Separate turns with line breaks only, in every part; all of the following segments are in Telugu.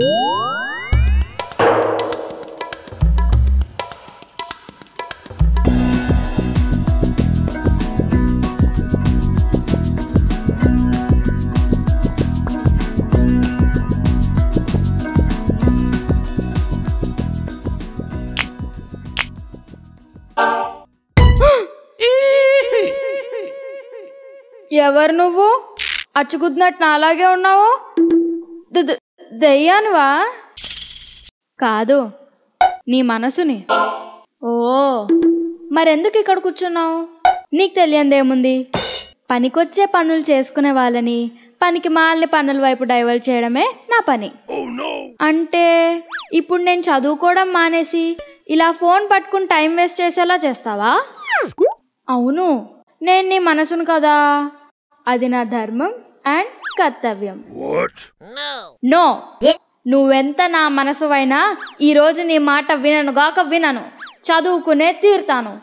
ఎవరు నువ్వు అచ్చుకుద్దినట్టు నాలాగే ఉన్నావు ద- ద- దెయ్యానువా కాదు నీ మనసుని ఓ మరెందుకు ఇక్కడ కూర్చున్నావు నీకు తెలియందేముంది పనికొచ్చే పనులు చేసుకునే వాళ్ళని పనికి మాలిన పనుల వైపు డైవర్ట్ చేయడమే నా పని అంటే ఇప్పుడు నేను చదువుకోవడం మానేసి ఇలా ఫోన్ పట్టుకుని టైం వేస్ట్ చేసేలా చేస్తావా అవును నేను నీ మనసును కదా అది నా ధర్మం అండ్ కర్తవ్యం నో నువ్వెంత నా మనసువైనా ఈ రోజు నీ మాట వినను గాక వినను చదువుకునే తీరుతాను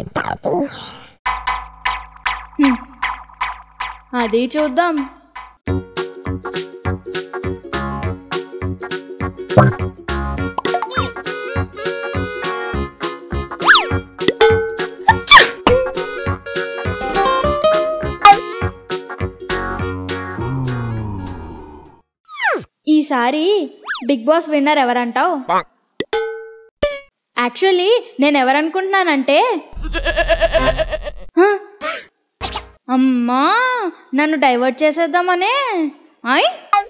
హ్మ్. అది చూద్దాం ఈసారి బిగ్ బాస్ విన్నర్ ఎవరంటావు యాక్చువల్లీ నేను ఎవరనుకుంటున్నానంటే హ? అమ్మా నన్ను డైవర్ట్ చేసేద్దామనే ఆయ్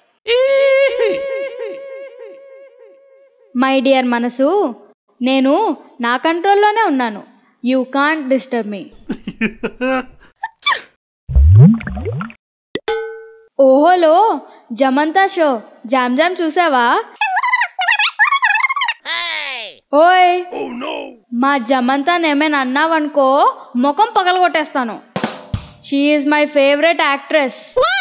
మై డియర్ మనసు నేను నా కంట్రోల్లోనే ఉన్నాను యూ కాంట్ డిస్టర్బ్ మీ ఓహోలో జమంతా షో జామ్ జామ్ చూసావా ఓయ్ మా జమంతాని ఏమైనా అన్నావనుకో ముఖం పగలగొట్టేస్తాను షీఈ్ my favourite actress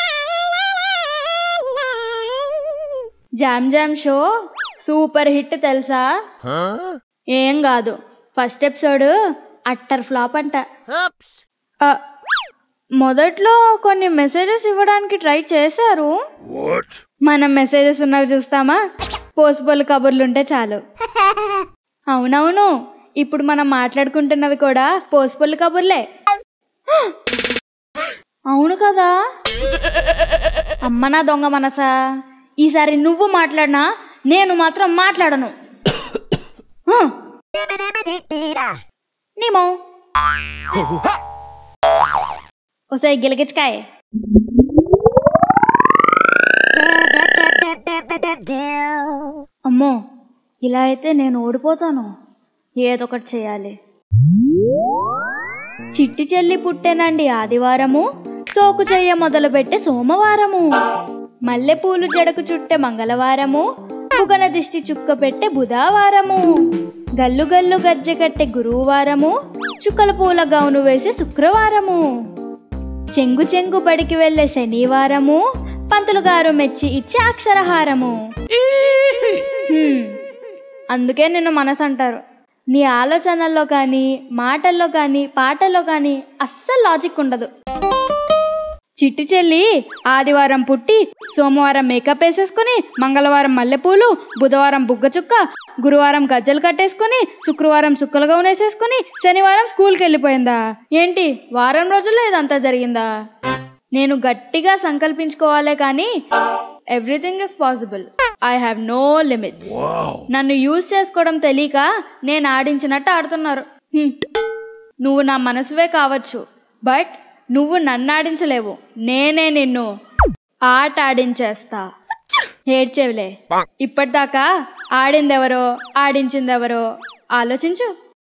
Jam Jam show super hit తెలుసా ఏం కాదు ఫస్ట్ ఎపిసోడ్ అట్టర్ ఫ్లాప్ అంట ఆ, మొదట్లో కొన్ని మెసేజెస్ ఇవ్వడానికి ట్రై చేశారు మనం మెసేజెస్ ఉన్నవి చూస్తామా పోసిపోలు కబుర్లుంటే చాలు అవునవును ఇప్పుడు మనం మాట్లాడుకుంటున్నవి కూడా పోసిపోలు కబుర్లే అవును కదా అమ్మ నా దొంగ మనసా ఈసారి నువ్వు మాట్లాడినా నేను మాత్రం మాట్లాడను హ. నీమో ఒసే గిలగిచ్కాయ్ అమ్మో ఇలా అయితే నేను ఓడిపోతాను ఏదో ఒకటి చేయాలి చిట్టి చెల్లి పుట్టేనండి ఆదివారము సోకు చెయ్య మొదలుపెట్టే సోమవారము మల్లెపూలు జడకు చుట్టే మంగళవారము పుగన దిష్టి చుక్క పెట్టే బుధవారము గల్లు గల్లు గజ్జె కట్టే గురువారము చుక్కల పూల గౌను వేసే శుక్రవారము చెంగు చెంగు బడికి వెళ్ళే శనివారము పంతులు గారు మెచ్చి ఇచ్చే అక్షరహారము హ్మ్, అందుకే నిన్ను మనసు అంటారు నీ ఆలోచనల్లో కానీ మాటల్లో కానీ పాటల్లో కానీ అస్సలు లాజిక్ ఉండదు చిట్టి చెల్లి ఆదివారం పుట్టి సోమవారం మేకప్ వేసేసుకుని మంగళవారం మల్లెపూలు బుధవారం బుగ్గ చుక్క గురువారం గజ్జలు కట్టేసుకుని శుక్రవారం చుక్కలుగా వేసేసుకుని శనివారం స్కూల్కి వెళ్ళిపోయిందా ఏంటి వారం రోజుల్లో ఇదంతా జరిగిందా నేను గట్టిగా సంకల్పించుకోవాలే కానీ everything is possible I have no limits నన్ను యూజ్ చేసుకోవడం తెలియక నేను ఆడించినట్టు ఆడుతున్నారు హ్మ్. నువ్వు నా మనసువే కావచ్చు బట్ నువ్వు నన్ను ఆడించలేవు నేనే నిన్ను ఆట ఆడించేస్తా ఏడ్చేవులే ఇప్పటిదాకా ఆడిందెవరో ఆడించిందెవరో ఆలోచించు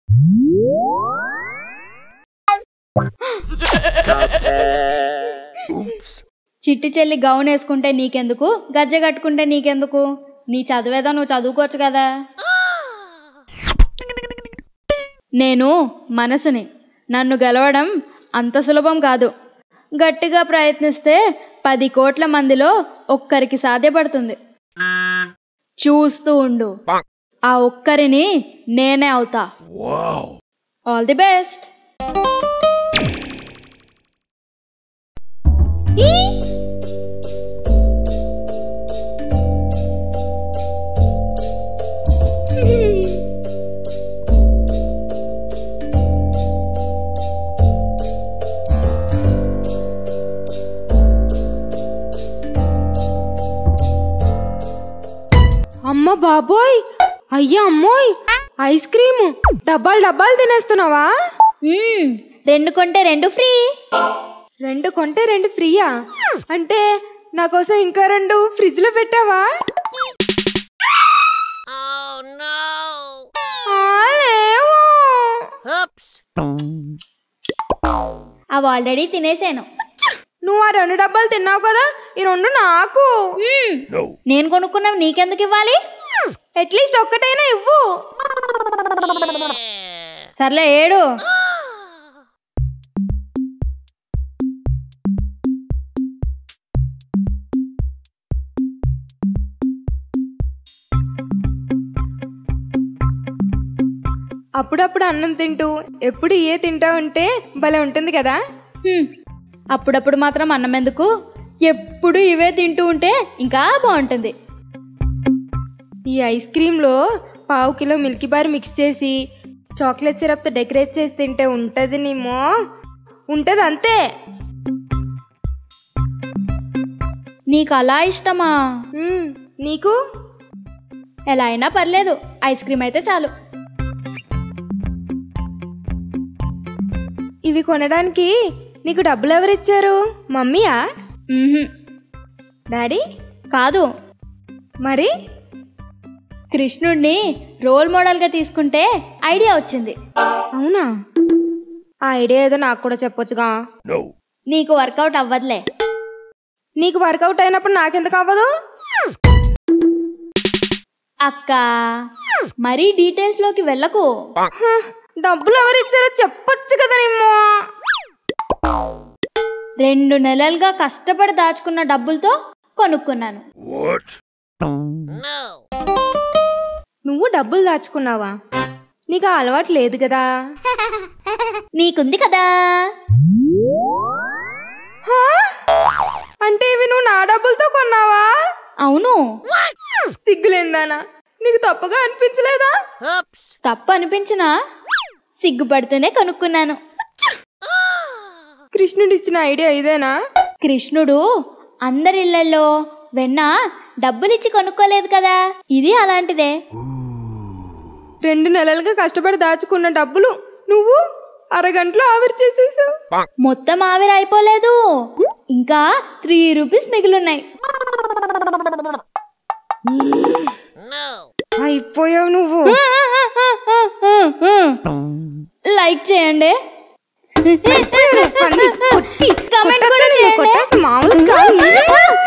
చిట్టి చెల్లి గౌన్ వేసుకుంటే నీకెందుకు గజ్జె కట్టుకుంటే నీకెందుకు నీ చదివేదో నువ్వు చదువుకోవచ్చు కదా నేను మనసుని నన్ను గెలవడం అంత సులభం కాదు గట్టిగా ప్రయత్నిస్తే పది కోట్ల మందిలో ఒక్కరికి సాధ్యపడుతుంది చూస్తూ ఉండు ఆ ఒక్కరిని నేనే అవుతా ఆల్ ది బెస్ట్
అమ్మ బాబోయ్ అయ్యా అమ్మోయ్ ఐస్ క్రీము డబ్బాలు డబ్బాలు తినేస్తున్నావా
మ్మ్, రెండు కొంటే రెండు ఫ్రీ
రెండు కొంటే రెండు ఫ్రీయా అంటే నా కోసం ఇంకా రెండు ఫ్రిడ్జ్ లో పెట్టావా ఆ, లేవు.
అవి ఆల్రెడీ తినేసాను
నువ్వు ఆ రెండు డబ్బాలు తిన్నావు కదా ఈ రెండు నాకు
మ్మ్, నేను కొనుక్కున్నవి నీకెందుకు ఇవ్వాలి
అట్లీస్ట్ ఒక్కటైనా ఇవ్వు
సర్లే ఏడు
అప్పుడప్పుడు అన్నం తింటూ ఎప్పుడు ఏ తింటా ఉంటే భలే ఉంటుంది కదా
హ్మ్, అప్పుడప్పుడు మాత్రం అన్నం ఎందుకు ఎప్పుడు ఇవే తింటూ ఉంటే ఇంకా బాగుంటుంది
ఈ ఐస్ క్రీమ్లో పావు కిలో మిల్కీ బార్ మిక్స్ చేసి చాక్లెట్ సిరప్తో డెకరేట్ చేసి తింటే ఉంటుంది నేమో ఉంటుంది అంతే
నీకు అలా ఇష్టమా
మ్మ్, నీకు
ఎలా అయినా పర్లేదు ఐస్ క్రీమ్ అయితే చాలు
ఇవి కొనడానికి నీకు డబ్బులు ఎవరిచ్చారు మమ్మీయా
మ్మ్హ్మ్,
డాడీ
కాదు
మరి
కృష్ణుడిని రోల్ మోడల్గా తీసుకుంటే ఐడియా వచ్చింది
అవునా ఆ ఐడియా ఏదో నాకు కూడా చెప్పొచ్చుగా
నీకు వర్కౌట్ అవ్వదులే
నీకు వర్కౌట్ అయినప్పుడు నాకెందుకు అవ్వదు
అక్క మరీ డీటెయిల్స్ లోకి వెళ్ళకు
హ, డబ్బులు ఎవరిచ్చారో చెప్పొచ్చు కదా నిమ్మో
రెండు నెలలుగా కష్టపడి దాచుకున్న డబ్బులతో కొనుక్కున్నాను
నువ్వు డబ్బులు దాచుకున్నావా నీకు ఆ అలవాటు లేదు కదా
నీకుంది కదా
హ? అంటే ఇవి నువ్వు నా డబ్బులతో కొన్నావా
అవును
సిగ్గులేందానా నీకు తప్పుగా అనిపించలేదా
తప్పు అనిపించినా సిగ్గుపడుతూనే కొనుక్కున్నాను
కృష్ణుడు ఇచ్చిన ఐడియా ఇదేనా
కృష్ణుడు అందరి ఇళ్లలో వెన్న డబ్బులిచ్చి కొనుక్కోలేదు కదా ఇది అలాంటిదే
రెండు నెలలుగా కష్టపడి దాచుకున్న డబ్బులు నువ్వు అరగంటలో ఆవిరి చేసేసావు
మొత్తం ఆవిరి అయిపోలేదు ఇంకా త్రీ రూపీస్ మిగిలిన్నాయి
అయిపోయావు నువ్వు
లైక్ చేయండి
పంది, కొట్టి,
కమెంట్ కూడా
కొట్టొద్దు నిన్ను,
చేయండి
కొట్టొద్దు, మామూలు కాదు.